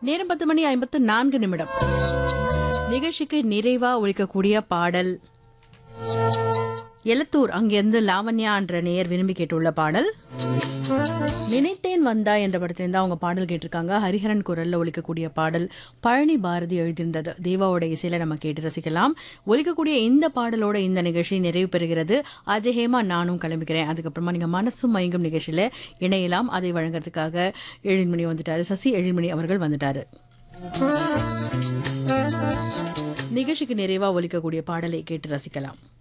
நேரம் பத்து மணி ஐம்பத்து நான்கு நிமிடம் நிகழ்ச்சிக்கு நிறைவா ஒழிக்கக்கூடிய பாடல் எலத்தூர் அங்கிருந்து லாவண்யா என்ற நேயர் விரும்பி கேட்டுள்ள பாடல் நினைத்தேன் வந்தா என்ற படத்திலிருந்து அவங்க பாடல் கேட்டிருக்காங்க ஹரிஹரன் குரல்ல ஒலிக்கக்கூடிய பாடல் பழனி பாரதி எழுதியிருந்தது தேவாவோட இசையில நம்ம கேட்டு ரசிக்கலாம் ஒலிக்கக்கூடிய இந்த பாடலோட இந்த நிகழ்ச்சி நிறைவு பெறுகிறது அஜய் ஹேமா நானும் கிளம்பிக்கிறேன் அதுக்கப்புறமா நீங்க மனசும் மயங்கும் நிகழ்ச்சியில இணையலாம் அதை வழங்குறதுக்காக எழில்மணி வந்துட்டாரு சசி எழில்மணி அவர்கள் வந்துட்டாரு நிகழ்ச்சிக்கு நிறைவா ஒலிக்கக்கூடிய பாடலை கேட்டு ரசிக்கலாம்